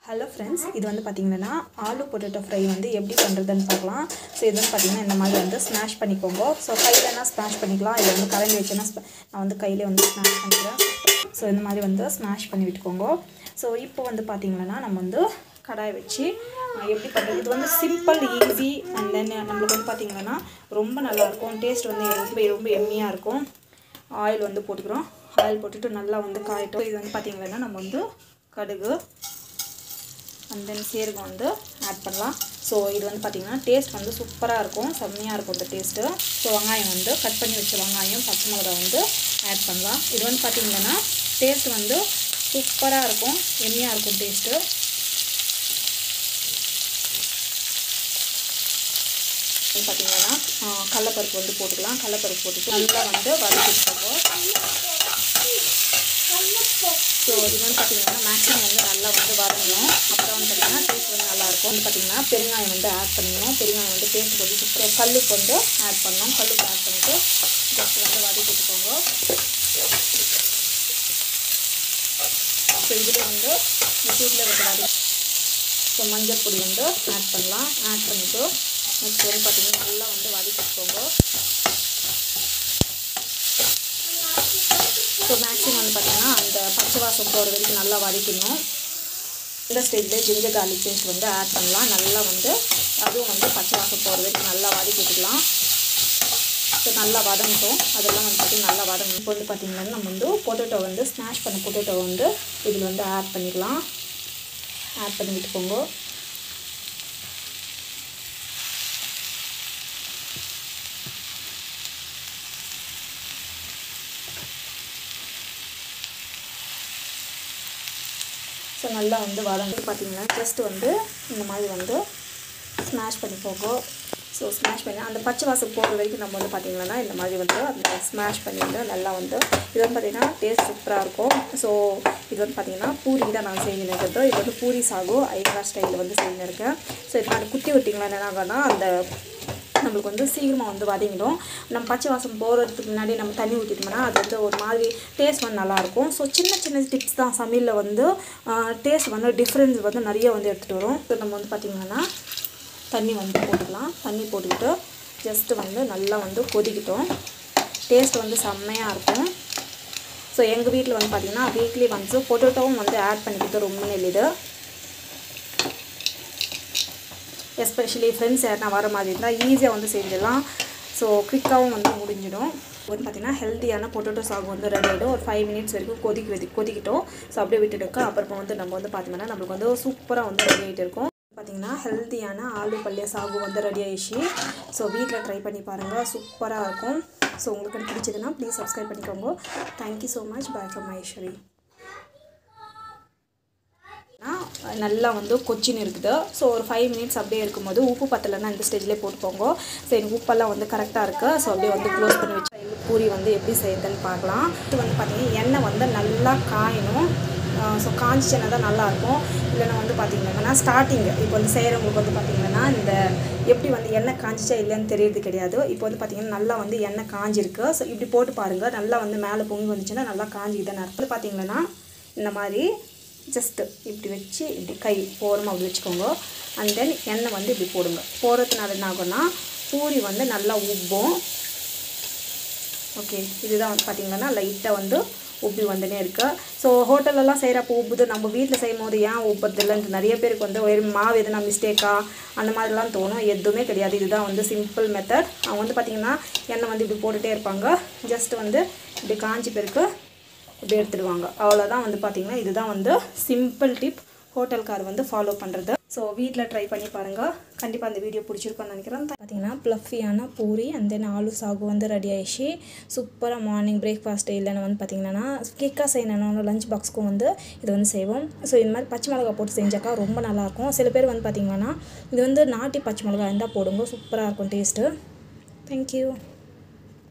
hello friends இது வந்து பார்த்திங்கன்னா ஆலு பொட்டேட்டோ ஃப்ரை வந்து எப்படி பண்ணுறதுன்னு பார்க்கலாம் ஸோ இது வந்து பார்த்திங்கன்னா இந்த மாதிரி வந்து ஸ்மாஷ் பண்ணிக்கோங்க ஸோ கையிலனா ஸ்மாஷ் பண்ணிக்கலாம் இல்லை வந்து கரண்டி வச்சுன்னா sp- நான் வந்து கையிலே வந்து ஸ்மாஷ் பண்ணிக்கிறேன் ஸோ இந்த மாதிரி வந்து ஸ்மாஷ் பண்ணி விட்டுக்கோங்க ஸோ இப்போ வந்து பார்த்திங்கன்னா நம்ம வந்து கடாய் வச்சு அஹ், எப்படி பண்ணுறது இது வந்து சிம்பிள் ஈஸி அண்ட் தென் நம்மளுக்கு வந்து பார்த்திங்கன்னா ரொம்ப நல்லாயிருக்கும் டேஸ்ட் வந்து ரொம்ப ரொம்ப எம்மியாக இருக்கும் ஆயில் வந்து போட்டுக்கிறோம் ஆயில் போட்டுட்டு நல்லா வந்து காயட்டும் இது வந்து பார்த்திங்கன்னா நம்ம வந்து கடுகு அண்ட் தென் சீரகம் வந்து ஆட் பண்ணலாம் ஸோ இது வந்து பார்த்திங்கன்னா டேஸ்ட் வந்து சூப்பராக இருக்கும் செம்மையாக இருக்கும் இந்த டேஸ்ட்டு ஸோ வெங்காயம் வந்து கட் பண்ணி வச்ச வெங்காயம் பச்சை மிளகா வந்து ஆட் பண்ணலாம் இது வந்து பார்த்திங்கன்னா டேஸ்ட் வந்து சூப்பராக இருக்கும் எம்மியாக இருக்கும் டேஸ்ட்டு பார்த்தீங்கன்னா கடலப்பருப்பு வந்து போட்டுக்கலாம் கடலப்பருப்பு போட்டுட்டு நல்லா வந்து வதக்கிட்டு ஸோ இது வந்து பார்த்தீங்கன்னா மேக்ஸிமம் வந்து நல்லா வந்து வதங்கணும் அப்புறம் வந்து பார்த்தீங்கன்னா டேஸ்ட் வந்து நல்லாயிருக்கும் வந்து பார்த்தீங்கன்னா பெருங்காயம் வந்து ஆட் பண்ணிக்கணும் பெருங்காயம் வந்து டேஸ்ட் வந்து சூப்பராக கல்லுப்பு வந்து ஆட் பண்ணணும் கல்லுப்பு ஆட் பண்ணிவிட்டு ஜஸ்ட் வந்து வதக்கிட்டுக்கோங்க ஸோ இதில் வந்து இந்த சூட்டில் வந்து வதக்கி ஸோ மஞ்சள் பொடி வந்து ஆட் பண்ணலாம் ஆட் பண்ணிவிட்டு நெக்ஸ்ட் வந்து பார்த்தீங்கன்னா நல்லா வந்து வதக்கிட்டுக்கோங்க ஸோ மேக்ஸிமம் வந்து பார்த்தீங்கன்னா அந்த பச்சை வாசம் போகிற வரைக்கும் நல்லா வதக்கிடணும் இந்த ஸ்டேஜில் ஜிஞ்சர் garlic பேஸ்ட் வந்து ஆட் பண்ணலாம் நல்லா வந்து அதுவும் வந்து பச்சை வாசம் போகிற வரைக்கும் நல்லா வதக்கிட்டுக்கலாம் ஸோ நல்லா வதங்கட்டும் அதெல்லாம் வந்து பார்த்திங்கன்னா நல்லா வதங்கணும் இப்போ வந்து பார்த்திங்கன்னா நம்ம வந்து பொட்டேட்டோ வந்து ஸ்மாஷ் பண்ண பொட்டேட்டோ வந்து இதில் வந்து ஆட் பண்ணிக்கலாம் ஆட் பண்ணி விட்டுக்கோங்க ஸோ நல்லா வந்து வதங்கி பார்த்தீங்கன்னா ஜஸ்ட் வந்து இந்த மாதிரி வந்து ஸ்மாஷ் பண்ணிக்கோங்க ஸோ ஸ்மாஷ் பண்ணி அந்த பச்சை வாசம் போகிற வரைக்கும் நம்ம வந்து பார்த்திங்கன்னா இந்த மாதிரி வந்து அந்த ஸ்மாஷ் பண்ணிட்டு நல்லா வந்து இது வந்து பார்த்திங்கன்னா டேஸ்ட் சூப்பராக இருக்கும் ஸோ இது வந்து பார்த்திங்கன்னா பூரி தான் நான் செஞ்சுன்னு இருக்கிறது இது வந்து பூரி சாகு ஐயங்கா ஸ்டைலில் வந்து செஞ்சுன்னு இருக்கேன் ஸோ இது மாதிரி குத்தி விட்டிங்களா என்ன ஆகும்னா அந்த நம்மளுக்கு வந்து சீக்கிரமாக வந்து வதங்கிடும் நம்ம பச்சை வாசம் போகிறதுக்கு முன்னாடி நம்ம தண்ணி ஊற்றிட்டோம்னா அது வந்து ஒரு மாதிரி டேஸ்ட் வந்து நல்லாயிருக்கும் ஸோ சின்ன சின்ன டிப்ஸ் தான் சமையலில் வந்து டேஸ்ட் வந்து டிஃப்ரென்ஸ் வந்து நிறைய வந்து எடுத்துகிட்டு வரும் ஸோ நம்ம வந்து பார்த்திங்கன்னா தண்ணி வந்து போட்டுக்கலாம் தண்ணி போட்டுக்கிட்டு ஜஸ்ட்டு வந்து நல்லா வந்து கொதிக்கிட்டோம் டேஸ்ட் வந்து செம்மையாக இருக்கும் ஸோ எங்கள் வீட்டில் வந்து பார்த்திங்கன்னா வீக்லி ஒன்ஸு பொட்டேட்டோவும் வந்து ஆட் பண்ணிக்கிட்டு ரொம்ப நல்லது எஸ்பெஷலி ஃப்ரெண்ட்ஸ் யாருனா வர மாதிரி இருந்தால் ஈஸியாக வந்து செஞ்சிடலாம் ஸோ குயிக்காகவும் வந்து முடிஞ்சிடும் வந்து பார்த்திங்கன்னா ஹெல்த்தியான பொட்டேட்டோ சாகு வந்து ரெடி ஆகிடும் ஒரு ஃபைவ் மினிட்ஸ் வரைக்கும் கொதிக்க வெதி கொதிக்கிட்டோம் ஸோ அப்படியே விட்டுடுக்க அப்புறமா வந்து நம்ம வந்து பார்த்திங்கன்னா நம்மளுக்கு வந்து சூப்பராக வந்து ரெடி ஆகிட்டு இருக்கும் பார்த்திங்கன்னா ஹெல்த்தியான ஆலு பள்ளிய சாகு வந்து ரெடி ஆயிடுச்சு ஸோ வீட்டில் ட்ரை பண்ணி பாருங்கள் சூப்பராக இருக்கும் ஸோ உங்களுக்கு பிடிச்சதுன்னா ப்ளீஸ் சப்ஸ்கிரைப் பண்ணிக்கோங்க thank you so much bye from Maheswari நல்லா வந்து கொச்சின்னு இருக்குது ஸோ ஒரு ஃபைவ் மினிட்ஸ் அப்படியே இருக்கும்போது உப்பு பத்தலைன்னா இந்த ஸ்டேஜ்லேயே போட்டுக்கோங்க ஸோ எனக்கு உப்பெல்லாம் வந்து கரெக்டாக இருக்குது ஸோ அப்படியே வந்து க்ளோஸ் பண்ணி வச்சு பூரி வந்து எப்படி செய்யுதுன்னு பார்க்கலாம் இது வந்து பார்த்திங்கன்னா எண்ணெய் வந்து நல்லா காயணும் ஸோ காஞ்சிச்செண்ணெய் தான் நல்லாயிருக்கும் இல்லைன்னா வந்து பார்த்திங்கன்னா ஸ்டார்டிங் இப்போ வந்து செய்கிறவங்களுக்கு வந்து பார்த்திங்கன்னா இந்த எப்படி வந்து எண்ணெய் காஞ்சிச்சா இல்லைன்னு தெரியறது கிடையாது இப்போ வந்து பார்த்திங்கன்னா நல்லா வந்து எண்ணெய் காஞ்சிருக்கு ஸோ இப்படி போட்டு பாருங்கள் நல்லா வந்து மேலே பொங்கி வந்துச்சுன்னா நல்லா காஞ்சிக்கிதான் அர்த்தம் பார்த்திங்கன்னா இந்த மாதிரி ஜஸ்ட்டு இப்படி வச்சு இப்படி கை ஓரமாக அப்படி வச்சுக்கோங்க அண்ட் தென் எண்ணெய் வந்து இப்படி போடுங்க போடுறதுனால என்ன ஆகும்னா பூரி வந்து நல்லா உப்பும் ஓகே இதுதான் வந்து பார்த்திங்கன்னா லைட்டாக வந்து உப்பி வந்துனே இருக்குது ஸோ ஹோட்டல்லலாம் செய்கிறப்ப உப்புது நம்ம வீட்டில் செய்யும் போது ஏன் உப்புறது இல்லைன்ட்டு நிறைய பேருக்கு வந்து ஒரு மாவு எதுனா மிஸ்டேக்கா அந்த மாதிரிலாம் தோணும் எதுவுமே கிடையாது இதுதான் வந்து சிம்பிள் மெத்தட் அவங்க வந்து பார்த்திங்கன்னா எண்ணெய் வந்து இப்படி போட்டுகிட்டே இருப்பாங்க ஜஸ்ட் வந்து இப்படி காஞ்சி பிறகு இப்படி எடுத்துடுவாங்க அவ்வளோதான் வந்து பார்த்திங்கன்னா இதுதான் வந்து சிம்பிள் டிப் ஹோட்டல்கார் வந்து ஃபாலோ பண்ணுறது ஸோ வீட்டில் ட்ரை பண்ணி பாருங்கள் கண்டிப்பாக அந்த வீடியோ பிடிச்சிருக்கோன்னு நினைக்கிறேன் பார்த்தீங்கன்னா ப்ளஃபியான பூரி அண்ட் தென் ஆலு சாகு வந்து ரெடி ஆயிடுச்சு சூப்பராக மார்னிங் பிரேக்ஃபாஸ்ட் இல்லைன்னு வந்து பார்த்திங்கன்னா கேக்காக செய்யணும் லஞ்ச் பாக்ஸ்க்கும் வந்து இது வந்து செய்வோம் ஸோ இந்த மாதிரி பச்சை மிளகா போட்டு செஞ்சாக்கா ரொம்ப நல்லாயிருக்கும் சில பேர் வந்து பார்த்திங்கன்னா இது வந்து நாட்டி பச்சை மிளகா இருந்தால் போடுங்க சூப்பராக இருக்கும் டேஸ்ட்டு தேங்க்யூ